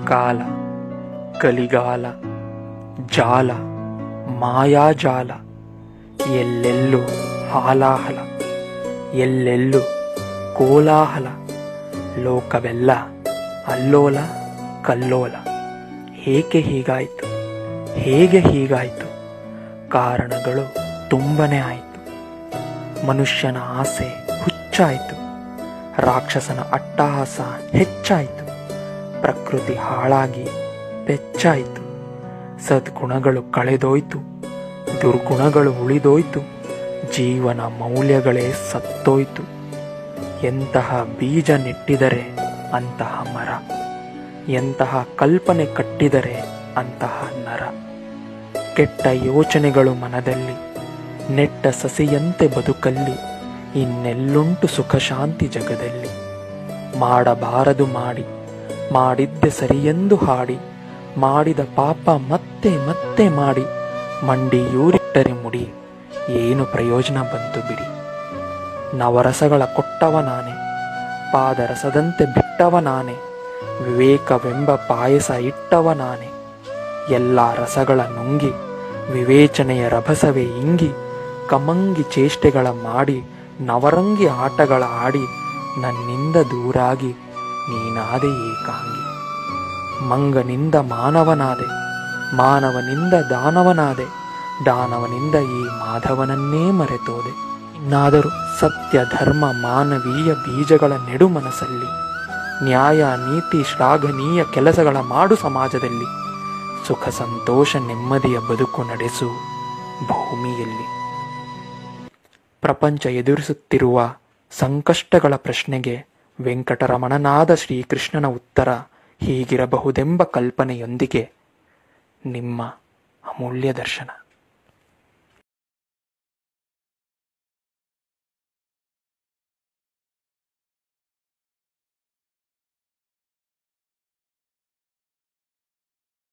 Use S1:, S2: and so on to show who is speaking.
S1: ಕಾಲ ಕಲಿಗಾಲ ಜಾಲ ಮಾಯಾಜಾಲ ಎಲ್ಲೆಲ್ಲೂ ಹಾಲಾಹಲ ಎಲ್ಲೆಲ್ಲೂ ಕೋಲಾಹಲ ಲೋಕವೆಲ್ಲ ಅಲ್ಲೋಲ ಕಲ್ಲೋಲ ಏಕೆ ಹೀಗಾಯಿತು ಹೇಗೆ ಹೀಗಾಯಿತು ಕಾರಣಗಳು ತುಂಬನೇ ಆಯಿತು ಮನುಷ್ಯನ ಆಸೆ ಹುಚ್ಚಾಯಿತು ರಾಕ್ಷಸನ ಅಟ್ಟಹಾಸ ಹೆಚ್ಚಾಯಿತು ಪ್ರಕೃತಿ ಹಾಳಾಗಿ ಬೆಚ್ಚಾಯಿತು ಸದ್ಗುಣಗಳು ಕಳೆದೋಯ್ತು ದುರ್ಗುಣಗಳು ಉಳಿದೋಯ್ತು ಜೀವನ ಮೌಲ್ಯಗಳೇ ಸತ್ತೋಯ್ತು ಎಂತಹ ಬೀಜ ನೆಟ್ಟಿದರೆ ಅಂತಹ ಮರ ಎಂತಹ ಕಲ್ಪನೆ ಕಟ್ಟಿದರೆ ಅಂತಹ ನರ ಕೆಟ್ಟ ಯೋಚನೆಗಳು ಮನದಲ್ಲಿ ನೆಟ್ಟ ಸಸಿಯಂತೆ ಬದುಕಲ್ಲಿ ಇನ್ನೆಲ್ಲುಂಟು ಸುಖ ಶಾಂತಿ ಜಗದಲ್ಲಿ ಮಾಡಬಾರದು ಮಾಡಿ ಮಾಡಿದ್ದೆ ಸರಿಯೆಂದು ಹಾಡಿ ಮಾಡಿದ ಪಾಪ ಮತ್ತೆ ಮತ್ತೆ ಮಾಡಿ ಮಂಡಿಯೂರಿಟ್ಟರೆ ಮುಡಿ ಏನು ಪ್ರಯೋಜನ ಬಂತು ಬಿಡಿ ನವರಸಗಳ ಕೊಟ್ಟವ ನಾನೇ ಪಾದರಸದಂತೆ ಬಿಟ್ಟವ ನಾನೇ ವಿವೇಕವೆಂಬ ಪಾಯಸ ಇಟ್ಟವ ನಾನೇ ಎಲ್ಲ ರಸಗಳ ನುಂಗಿ ವಿವೇಚನೆಯ ರಭಸವೇ ಇಂಗಿ ಕಮಂಗಿ ಚೇಷ್ಟೆಗಳ ಮಾಡಿ ನವರಂಗಿ ಆಟಗಳ ಆಡಿ ನನ್ನಿಂದ ದೂರಾಗಿ ನೀನಾದೆ ಏಕಾಂಗಿ ಮಂಗನಿಂದ ಮಾನವನಾದೆ ಮಾನವನಿಂದ ದಾನವನಾದೆ ದಾನವನಿಂದ ಈ ಮಾಧವನನ್ನೇ ಮರೆತೋದೆ ಇನ್ನಾದರೂ ಸತ್ಯ ಧರ್ಮ ಮಾನವೀಯ ಬೀಜಗಳ ನೆಡು ಮನಸ್ಸಲ್ಲಿ ನ್ಯಾಯ ನೀತಿ ಶ್ಲಾಘನೀಯ ಕೆಲಸಗಳ ಮಾಡು ಸಮಾಜದಲ್ಲಿ ಸುಖ ಸಂತೋಷ ನೆಮ್ಮದಿಯ ಬದುಕು ನಡೆಸು ಭೂಮಿಯಲ್ಲಿ ಪ್ರಪಂಚ ಎದುರಿಸುತ್ತಿರುವ ಸಂಕಷ್ಟಗಳ ಪ್ರಶ್ನೆಗೆ ವೆಂಕಟರಮಣನಾದ ಶ್ರೀಕೃಷ್ಣನ ಉತ್ತರ ಹೀಗಿರಬಹುದೆಂಬ ಕಲ್ಪನೆಯೊಂದಿಗೆ ನಿಮ್ಮ ಅಮೂಲ್ಯ ದರ್ಶನ